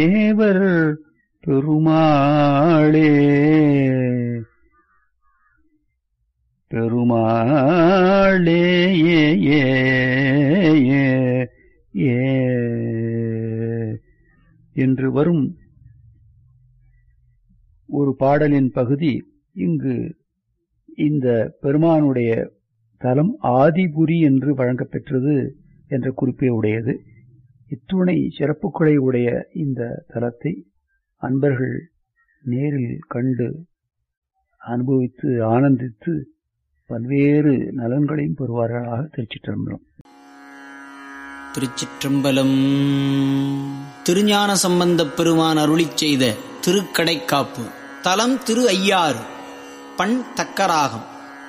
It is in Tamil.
தேவர் பெருமாளே பெருமாளே ஏ ஏ ஏ ஏ என்று வரும் ஒரு பாடலின் பகுதி இங்கு இந்த பெருமானுடைய தலம் ஆதிபுரி என்று வழங்கப்பெற்றது என்ற குறிப்பை உடையது இத்துணை சிறப்புகளை உடைய இந்த தலத்தை அன்பர்கள் நேரில் கண்டு அனுபவித்து ஆனந்தித்து பல்வேறு நலன்களையும் பெறுவார்களாக திருச்சிற்றம்பலம் திருச்சிற்றம்பலம் திருஞான சம்பந்தப் பெருமான் அருளிச் செய்த திருக்கடைக்காப்பு தலம் திரு ஐயாறு பண் தக்கராகம்